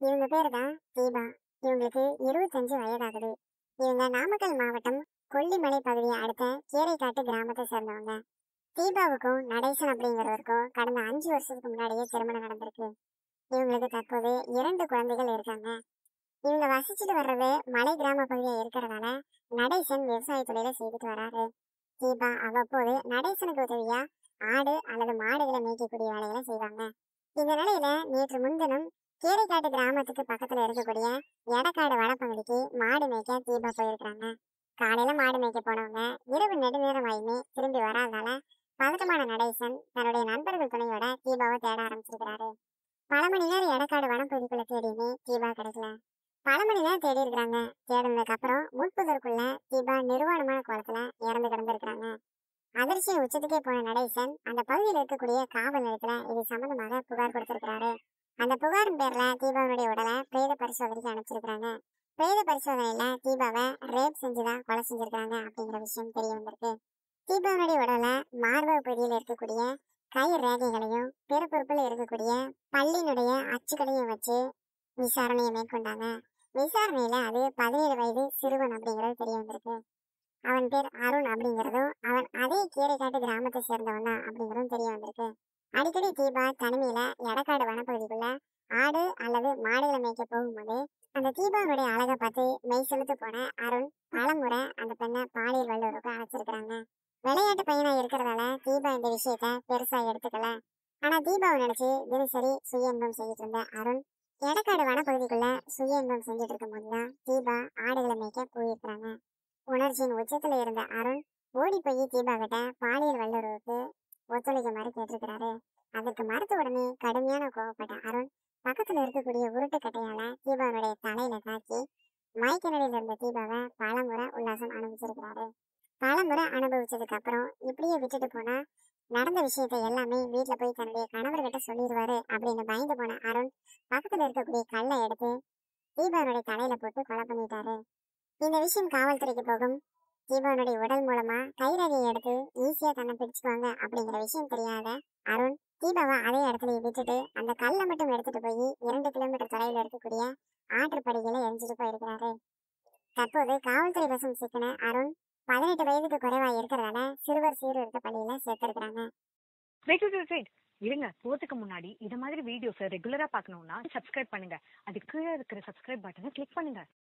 இவங்க பேரு தான் தீபா இவங்களுக்கு இருபத்தஞ்சு வயதாகுது இவங்க நாமக்கல் மாவட்டம் கொல்லிமலை பகுதியை அடுத்த கீரைக்காட்டு கிராமத்தை சேர்ந்தவங்க தீபாவுக்கும் நடேசன் அப்படிங்கிறவருக்கும் கடந்த அஞ்சு வருஷத்துக்கு முன்னாடியே திருமணம் நடந்திருக்கு இவங்களுக்கு தற்போது இரண்டு குழந்தைகள் இருக்காங்க இவங்க வசிச்சுட்டு வர்றது மலை கிராம பகுதியா இருக்கிறதால நடேசன் விவசாய தொழிலை செய்துட்டு வராரு தீபா அவ்வப்போது நடேசனுக்கு உதவியா ஆடு அல்லது மாடுகளை மேய்க்கக்கூடிய வேலைகளை செய்வாங்க இந்த நிலையில நேற்று முன்தினம் கீரைக்காட்டு கிராமத்துக்கு பக்கத்துல இருக்கக்கூடிய எடக்காடு வனப்பகுதிக்கு மாடு மேய்க்க தீபா போயிருக்காங்க காலையில மாடு மேய்க்க போனவங்க இரவு நெடுநேரம் ஆயுமே திரும்பி வராதனால பதட்டமான நடேசன் தன்னுடைய நண்பர்கள் துணையோட தீபாவை தேட ஆரம்பிச்சிருக்கிறாரு பல மணி நேரம் எடக்காடு வனப்பகுதிக்குள்ள தேடியுமே தீபா கிடைக்கல பல மணி நேரம் தேடி இருக்கிறாங்க தேடினதுக்கு அப்புறம் முட்புதற்குள்ள தீபா நிர்வாணமான கோலத்துல இறந்து கிடந்திருக்கிறாங்க அதிர்ச்சியின் உச்சத்துக்கே போன நடேசன் அந்த பகுதியில் இருக்கக்கூடிய காவல் நிலையத்துல இது சம்பந்தமாக புகார் கொடுத்திருக்கிறாரு அந்த புகாரின் பேர்ல தீபாவுடைய உடலை பிரேத பரிசோதனைக்கு அனுப்பிச்சிருக்காங்க பிரேத பரிசோதனையில தீபாவை ரேப் செஞ்சுதான் கொலை செஞ்சிருக்காங்க அப்படிங்கிற விஷயம் தெரிய வந்திருக்கு தீபாவுடைய உடலை மார்பக பகுதியில் இருக்கக்கூடிய கை ரேகைகளையும் பிறப்புறுப்பில் இருக்கக்கூடிய பல்லினுடைய அச்சுக்களையும் வச்சு விசாரணையை மேற்கொண்டாங்க விசாரணையில அது பதினேழு வயது சிறுவன் அப்படிங்கிறது தெரிய வந்திருக்கு அவன் பேர் அருண் அப்படிங்கிறதும் அவன் அதே கீரைக்காட்டு கிராமத்தை சேர்ந்தவன் தான் அப்படிங்கிறதும் தெரிய வந்திருக்கு அடிக்கடி தீபா தனிமையில எடக்காடு வனப்பகுதிக்குள்ள ஆடு அல்லது மாடுகளை மேய்க்க போகும்போது அந்த தீபாவுடைய அழகை பார்த்து மெய் செலுத்து போன அருண் பலமுறை அந்த பெண்ணை பாலியல் வல்லுறவுக்கு அழைச்சிருக்கிறாங்க விளையாட்டு பையனா இருக்கிறதால தீபா இந்த விஷயத்த பெருசா எடுத்துக்கல ஆனா தீபாவை நினைச்சு தினசரி சுய இன்பம் செஞ்சுட்டு இருந்த அருண் எடக்காடு வனப்பகுதிக்குள்ள சுய இன்பம் செஞ்சுட்டு இருக்கும் போதுதான் தீபா ஆடுகளை மேய்க்க போயிருக்கிறாங்க உணர்ச்சியின் உச்சத்துல இருந்த அருண் ஓடி போய் தீபா கிட்ட பாலியல் வல்லுறவுக்கு ஒத்துழைக்குமாறு கேட்டிருக்கிறாரு அதற்கு மறுத்த உடனே கடுமையான கோவப்பட்ட அருண் பக்கத்துல இருக்கக்கூடிய உருட்டு கட்டையால தீபாவுடைய தலையில தாக்கி மயக்க நிலையில இருந்த தீபாவை பலமுறை உல்லாசம் அனுபவிச்சிருக்கிறாரு பலமுறை அனுபவிச்சதுக்கு அப்புறம் இப்படியே விட்டுட்டு போனா நடந்த விஷயத்தை எல்லாமே வீட்டுல போய் தன்னுடைய கணவர்கிட்ட சொல்லிடுவாரு அப்படின்னு பயந்து போன அருண் பக்கத்துல இருக்கக்கூடிய கல்லை எடுத்து தீபாவுடைய தலையில போட்டு கொலை பண்ணிட்டாரு இந்த விஷயம் காவல்துறைக்கு போகும் தீபாவுடைய உடல் மூலமா கைரகையை எடுத்து ஈஸியா தன்னை பிடிச்சுக்குவாங்க அப்படிங்கிற விஷயம் தெரியாத அருண் தீபாவை அதே இடத்துல விட்டுட்டு அந்த கல்லை மட்டும் எடுத்துட்டு போய் இரண்டு கிலோமீட்டர் தொலைவில் இருக்கக்கூடிய ஆற்றுப்படிகளை எரிஞ்சிட்டு போயிருக்கிறாரு தற்போது காவல்துறை வசம் சிக்கின அருண் பதினெட்டு வயதுக்கு குறைவா இருக்கிறதால சிறுவர் சீர்திருத்த பள்ளியில சேர்த்திருக்கிறாங்க வெயிட் வெயிட் வெயிட் இருங்க போறதுக்கு முன்னாடி இது மாதிரி வீடியோஸ் ரெகுலரா பார்க்கணும்னா சப்ஸ்கிரைப் பண்ணுங்க அது கீழே இருக்கிற சப்ஸ்கிரைப் பட்டனை கிளிக் பண்ணுங்க